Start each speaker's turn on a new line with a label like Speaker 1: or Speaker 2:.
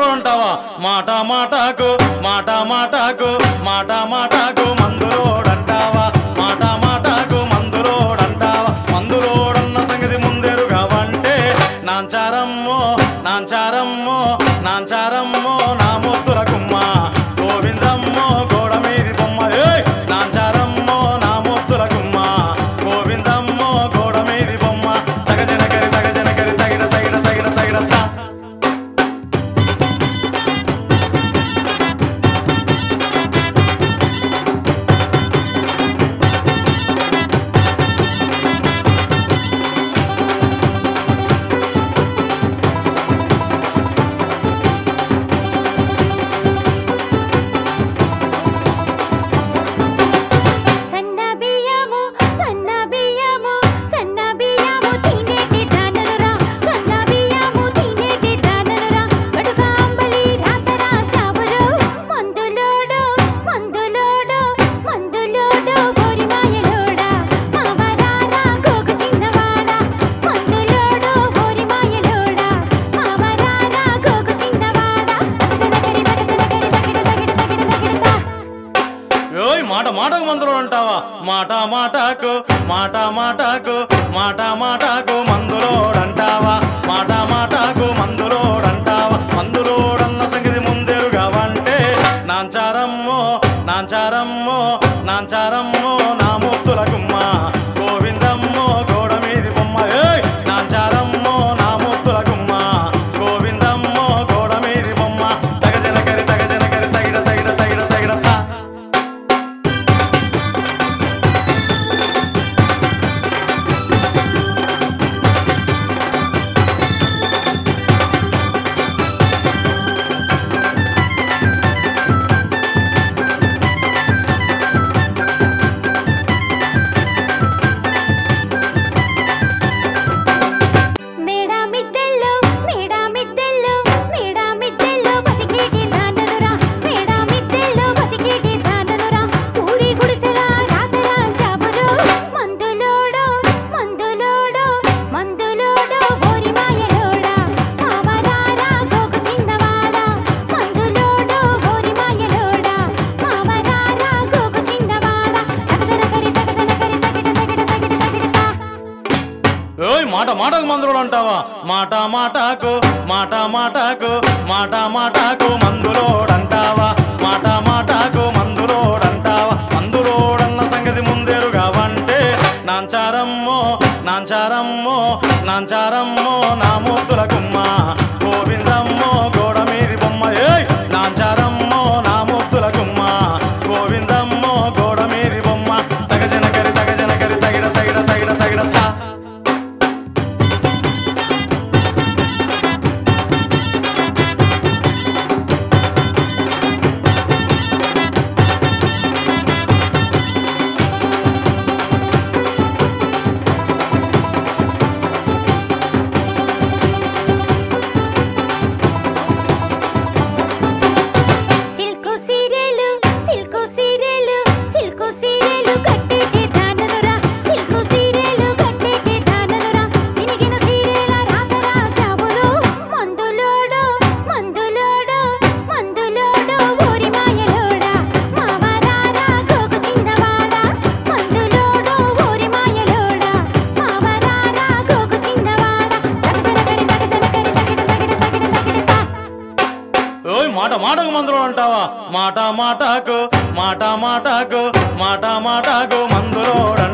Speaker 1: మందులు అంటావా మాట మాటకు మాట మాటకు మాట మాటకు మందులోడంటావా మాట మాటకు మందులోడంటావా మందులోడన్న సంగతి ముందెరుగవంటే నాంచారమ్మో నాంచారమ్మో నాంచారమ్మో నా ముద్దుల గుమ్మ గోవిందమ్మో గోడ మీది బొమ్మ ఏయ్! నాంచారమ్మో నా ముద్దుల గుమ్మ గోవిందమ్మో గోడ మీది బొమ్మ తగజనకరి తగజనకరి తగిన తగిన తగిన తగిన తా
Speaker 2: సన్న బియ్యము సన్న బియ్యము సన్న బియ్యము తినేటి దానలురా సన్న బియ్యము తినేటి దానలురా కడుగా అంబలి రాతరా సావులు మందులోడు మందులోడు మందులోడు గోరి మాయలోడా మావరారా గోగు చిన్నవాడా మందులోడు గోరి మాయలోడా మావరారా గోగు చిన్నవాడా తగదనగరి తగదనగరి తగిడ తగిడ తగిడ తగిడతా
Speaker 1: ఓయ్ మాట మాటకు మందులు అంటావా మాట మాటకు మాట మాటకు మాట మాటకు మందులోడంటావా మాట మాటకు మందులోడంటావా మందులోడన్న సంగతి ముందెరుగవంటే నాంచారమ్మో నాంచారమ్మో నాంచారమ్మో నా ముద్దుల గుమ్మ గోవిందమ్మో గోడ మీది బొమ్మ ఏయ్ నాంచారమ్మో నా ముద్దుల గుమ్మ గోవిందమ్మో గోడ మీది బొమ్మ తగజనకరి తగజనకరి తగిడ తగిడ తగిడ తగిడ తా
Speaker 2: మేడా మిద్దెల్లో మేడా మిద్దెల్లో మేడా మిద్దెల్లో బతికేటి దానలురా మేడా మిద్దెల్లో బతికేటి దానలురా ఊరి గుడిసెల రాతరా జాబులు మందులోడు మందులోడు మందులోడు ఓరి మాయలోడా మావరారా గోగు చిన్నవాడా మందులోడు ఓరి మాయలోడా మావరారా గోగు చిన్నవాడా తగదనగరి తగదనగరి తగిడ తగిడ తగిడ తగిడతా
Speaker 1: ఓయ్ మాట మాటకు మందులు అంటావా మాట మాటకు మాట మాటకు మాట మాటకు మందులోడంటావా మాట మాటకు మందులోడంటావా మందులోడన్న సంగతి ముందెరుగవంటే నాంచారమ్మో నాంచారమ్మో నాంచారమ్మో నా ముద్దుల గుమ్మ గోవిందమ్మో గోడ మీది బొమ్మ ఏయ్ నాంచారమ్మో నా ముద్దుల గుమ్మ గోవిందమ్మో గోడ మీది బొమ్మ తగజనకరి తగజనకరి తగిడ తగిడ తగిడ తగిడ తా
Speaker 2: సిల్కు సీరెలు సిల్కు సీరెలు సిల్కు సీరెలు కట్టేటి దానలురా సిల్కు సీరెలు కట్టేటి దానలురా తినిగిన సీరెల రాతరా సావులు మందులోడు మందులోడు మందులోడు ఓరి మాయలోడా మావరారా గోగు చిన్నవాడా మందులోడు ఓరి మాయలోడా మావరారా గోగు చిన్నవాడా తగదనగరి తగదనగరి తగిడ తగిడ తగిడ తగిడతా
Speaker 1: ఓయ్ మాట మాటకు మందులు అంటావా మాట మాటకు మాట మాటకు మాట మాటకు మందులోడంటావా